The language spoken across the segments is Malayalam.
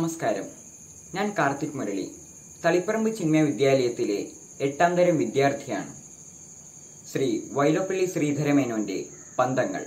നമസ്കാരം ഞാൻ കാർത്തിക് മുരളി തളിപ്പറമ്പ് ചിന്മയ വിദ്യാലയത്തിലെ എട്ടാം തരം വിദ്യാർത്ഥിയാണ് ശ്രീ വൈലോപ്പള്ളി ശ്രീധരമേനോന്റെ പന്തങ്ങൾ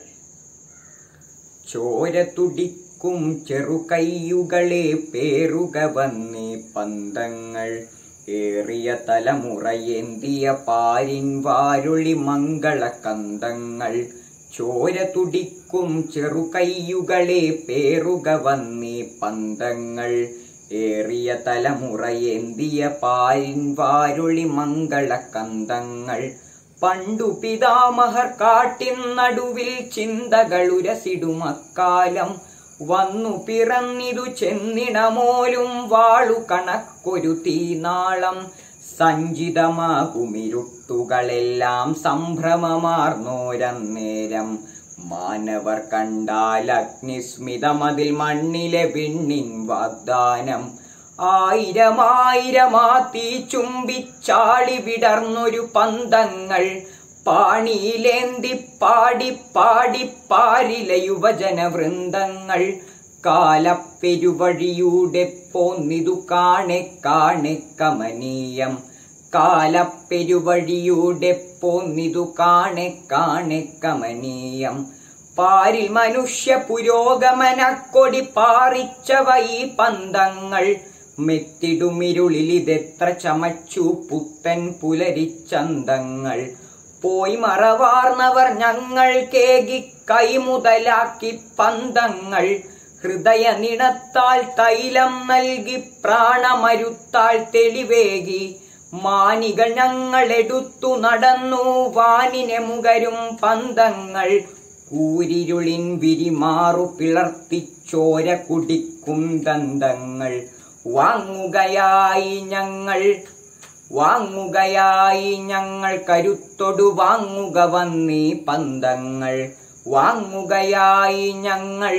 ചോര തുടിക്കും ചെറുകൈയുകളെ പേറുക വന്നേ പന്തങ്ങൾ ഏറിയ തലമുറയേന്തിയ പാരിൻ വാരുളി മംഗള കന്തങ്ങൾ ചോര തുടിക്കും ചെറുകൈയുകളെ പേറുക വന്നേ പന്തങ്ങൾ ഏറിയ തലമുറയേന്തിയ പാരിൻ വാരുളി മംഗള കന്തങ്ങൾ പണ്ടു പിതാമഹർ കാട്ടിൻ നടുവിൽ ചിന്തകൾ ഉരസിടുമക്കാലം വന്നു പിറന്നിതു ചെന്നിടമോലും വാളു കണക്കൊരു തീനാളം സഞ്ചിതമാകുമിരുട്ടുകളെല്ലാം സംഭ്രമമാർന്നോരന്നേരം മാനവർ കണ്ടാൽ അഗ്നിസ്മിതമതിൽ മണ്ണിലെ വിണ്ണിൻ വാഗ്ദാനം ആയിരമായിരമാ തീ ചുംബിച്ചാളി വിടർന്നൊരു പന്തങ്ങൾ പാണിയിലേന്തി പാടി പാടി പാരിലെ യുവജന വൃന്ദങ്ങൾ കാലപ്പെരുവഴിയൂടെ പോന്നിതു കാണെ കാണെ കമനീയം കാലപ്പെരുവഴിയൂടെ പോന്നിതു കാണെ കാണെ കമനീയം പാരിൽ മനുഷ്യ പുരോഗമനക്കൊടി പാറിച്ചവ ഈ പന്തങ്ങൾ മെത്തിടുമിരുളിൽ ഇതെത്ര ചമച്ചു പുത്തൻ പുലരിച്ചന്തങ്ങൾ പോയി മറവാർന്നവർ ഞങ്ങൾ കേകി കൈമുതലാക്കി പന്തങ്ങൾ ഹൃദയ നിണത്താൽ തൈലം നൽകി പ്രാണമരുത്താൽ തെളിവേകി മാനികൾ ഞങ്ങൾ എടുത്തു നടന്നു വാനിനെ മുകരും പന്തങ്ങൾ കൂരിരുളിൻ വിരിമാറു പിളർത്തിച്ചോര കുടിക്കും ദന്തങ്ങൾ വാങ്ങുകയായി ഞങ്ങൾ വാങ്ങുകയായി ഞങ്ങൾ കരുത്തൊടു വാങ്ങുക വന്നീ പന്തങ്ങൾ വാങ്ങുകയായി ഞങ്ങൾ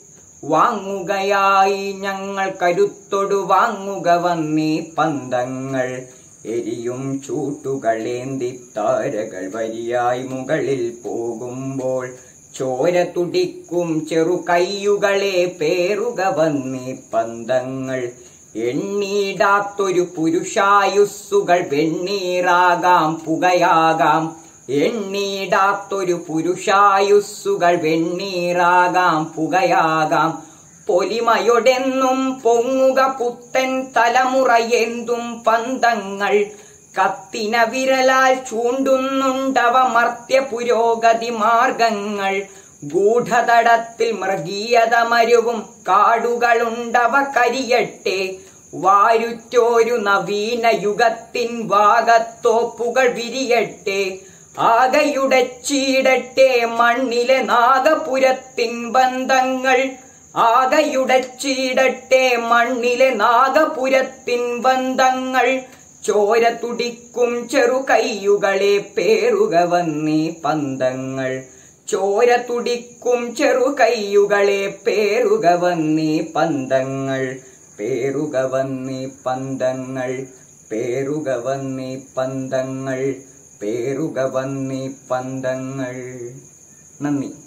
വാങ്ങുകയായി ഞങ്ങൾ കരുത്തൊടു വാങ്ങുക വന്നീ പന്തങ്ങൾ എരിയും ചൂട്ടുകളേന്തി താരകൾ വരിയായി മുകളിൽ പോകുമ്പോൾ ചോര തുടിക്കും ചെറു കയ്യുകളെ പേറുക വന്നീ പന്തങ്ങൾ എണ്ണീടാത്തൊരു പുരുഷായുസ്സുകൾ വെണ്ണീറാകാം പുകയാകാം എണ്ണീടാത്തൊരു പുരുഷായുസ്സുകൾ വെണ്ണീറാകാം പുകയാകാം പൊലിമയൊടെന്നും പൊങ്ങുക പുത്തൻ തലമുറയെന്തും പന്തങ്ങൾ കത്തിന വിരലാൽ ചൂണ്ടുന്നുണ്ടവ മർത്യ പുരോഗതി മാർഗങ്ങൾ ഗൂഢതടത്തിൽ മൃഗീയത മരുവും കാടുകളുണ്ടവ കരിയട്ടെ വാരുറ്റോരു നവീന യുഗത്തിൻ വാഗത്തോപ്പുകൾ വിരിയട്ടെ ആകയുടച്ചീടട്ടെ മണ്ണിലെ നാഗപുരത്തിൻ ബന്ധങ്ങൾ ആകയുടച്ചീടട്ടെ മണ്ണിലെ നാഗപുരത്തിൻ ബന്ധങ്ങൾ ചോര തുടിക്കും ചെറു കയ്യുകളെ പേറുക വന്നീ പന്തങ്ങൾ ചോര തുടിക്കും ചെറു കയ്യുകളെ പേറുക വന്നീ പന്തങ്ങൾ പേറുക വന്നീ പന്തങ്ങൾ പേറുക വന്നീ പന്തങ്ങൾ പേറുക വന്നീ പന്തങ്ങൾ നന്ദി